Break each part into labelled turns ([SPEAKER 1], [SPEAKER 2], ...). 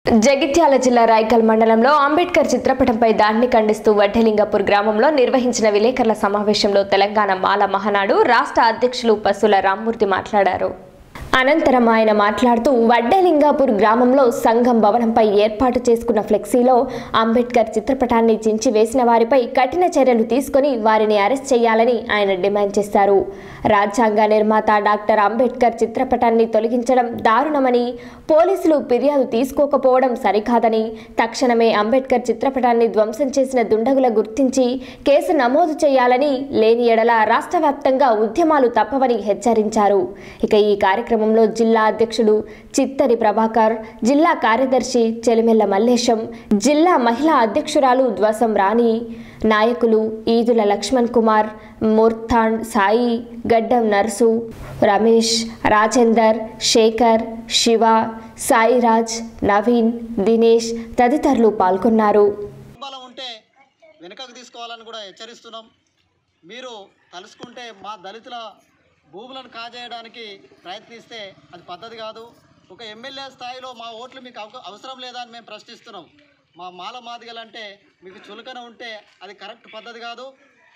[SPEAKER 1] జగిత్యాల జిల్లా రాయకల్ మండలంలో అంబేద్కర్ చిత్రపటంపై దాడిని ఖండిస్తూ వడ్డెలింగపూర్ గ్రామంలో నిర్వహించిన విలేకరుల సమావేశంలో తెలంగాణ మాల మహానాడు రాష్ట్ర అధ్యక్షులు పసుల రామ్మూర్తి మాట్లాడారు అనంతరం ఆయన మాట్లాడుతూ వడ్డేలింగాపూర్ గ్రామంలో సంఘం భవనంపై ఏర్పాటు చేసుకున్న ఫ్లెక్సీలో అంబేద్కర్ చిత్రపటాన్ని చించి వేసిన వారిపై కఠిన చర్యలు తీసుకొని వారిని అరెస్ట్ చేయాలని ఆయన డిమాండ్ చేశారు రాజ్యాంగ నిర్మాత డాక్టర్ అంబేద్కర్ చిత్రపటాన్ని తొలగించడం దారుణమని పోలీసులు ఫిర్యాదు తీసుకోకపోవడం సరికాదని తక్షణమే అంబేద్కర్ చిత్రపటాన్ని ధ్వంసం చేసిన దుండగుల గుర్తించి కేసు నమోదు చేయాలని లేని ఎడల రాష్ట్ర వ్యాప్తంగా ఉద్యమాలు తప్పవని హెచ్చరించారు ఇక ఈ కార్యక్రమంలో జిల్లా అధ్యక్షుడు చిత్తరి ప్రభాకర్ జిల్లా కార్యదర్శి చెలిమెల్ల మల్లేశం జిల్లా మహిళా అధ్యక్షురాలు ధ్వసం రాణి నాయకులు ఈదుల లక్ష్మణ్ కుమార్ మూర్తాండ్ సాయి గడ్డం నర్సు రమేష్ రాజేందర్ శేఖర్ శివ సాయిరాజ్ నవీన్ దినేష్ తదితరులు పాల్గొన్నారు
[SPEAKER 2] బలం ఉంటే వెనుకకు తీసుకోవాలని కూడా హెచ్చరిస్తున్నాం మీరు తలుసుకుంటే మా దళితుల భూములను కాజేయడానికి ప్రయత్నిస్తే అది పద్ధతి కాదు ఒక ఎమ్మెల్యే స్థాయిలో మా ఓట్లు మీకు అవక- అవసరం లేదా అని మేము ప్రశ్నిస్తున్నాం మా మాల మాదిగలంటే మీకు చులకన ఉంటే అది కరెక్ట్ పద్ధతి కాదు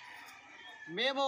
[SPEAKER 2] మేము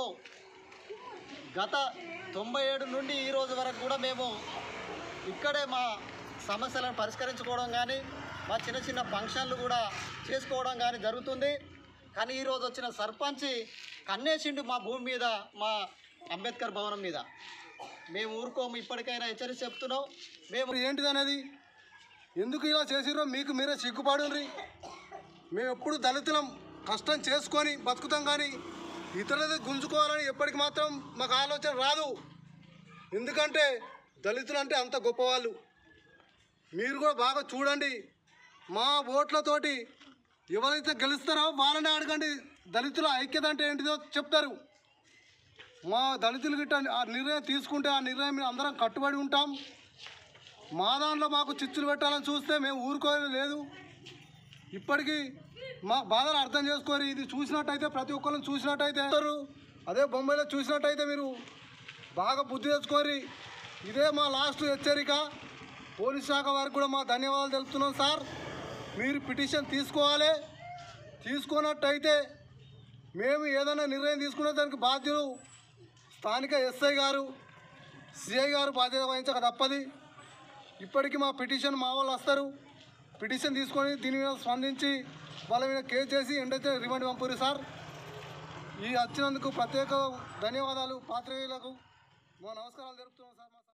[SPEAKER 2] గత తొంభై ఏడు నుండి ఈ రోజు వరకు కూడా మేము ఇక్కడే మా సమస్యలను పరిష్కరించుకోవడం కానీ మా చిన్న చిన్న ఫంక్షన్లు కూడా చేసుకోవడం కానీ జరుగుతుంది కానీ ఈరోజు వచ్చిన సర్పంచ్ కన్నేసిండు మా భూమి మీద మా అంబేద్కర్ భవనం మీద మేము ఊరుకోము ఇప్పటికైనా హెచ్చరించి చెప్తున్నాం మేము
[SPEAKER 3] ఇప్పుడు ఏంటిది అనేది ఎందుకు ఇలా చేసిర్రో మీకు మీరే సిగ్గుపడుండ్రి మేము ఎప్పుడు దళితులం కష్టం చేసుకొని బతుకుతాం కానీ ఇతరులది గుంజుకోవాలని ఎప్పటికి మాత్రం మాకు ఆలోచన రాదు ఎందుకంటే దళితులు అంటే అంత గొప్పవాళ్ళు మీరు కూడా బాగా చూడండి మా ఓట్లతోటి ఎవరైతే గెలుస్తారో వాళ్ళనే అడగండి దళితుల ఐక్యత అంటే ఏంటిదో చెప్తారు మా దళితులు గిట్ట ఆ నిర్ణయం తీసుకుంటే ఆ నిర్ణయం మీద అందరం కట్టుబడి ఉంటాం మా దాంట్లో మాకు చిచ్చులు పెట్టాలని చూస్తే మేము ఊరుకోలేదు లేదు ఇప్పటికీ మా బాధలు అర్థం చేసుకొని ఇది చూసినట్టయితే ప్రతి ఒక్కరిని చూసినట్టయితే అందరూ అదే బొంబాయిలో చూసినట్టయితే మీరు బాగా బుద్ధి తెచ్చుకోరి ఇదే మా లాస్ట్ హెచ్చరిక పోలీస్ శాఖ వారికి కూడా మా ధన్యవాదాలు తెలుపుతున్నాం సార్ మీరు పిటిషన్ తీసుకోవాలి తీసుకున్నట్టయితే మేము ఏదైనా నిర్ణయం తీసుకునే దానికి బాధ్యులు స్థానిక ఎస్ఐ గారు సిఐ గారు బాధ్యత వహించక తప్పది ఇప్పటికీ మా పిటిషన్ మా వాళ్ళు వస్తారు పిటిషన్ తీసుకొని దీని మీద స్పందించి వాళ్ళ మీద కేసు చేసి ఎండైతే రిమాండ్ పంపురు సార్ ఈ వచ్చినందుకు ప్రత్యేక ధన్యవాదాలు పాత్రికేయులకు మా నమస్కారాలు తెలుపుతున్నాం సార్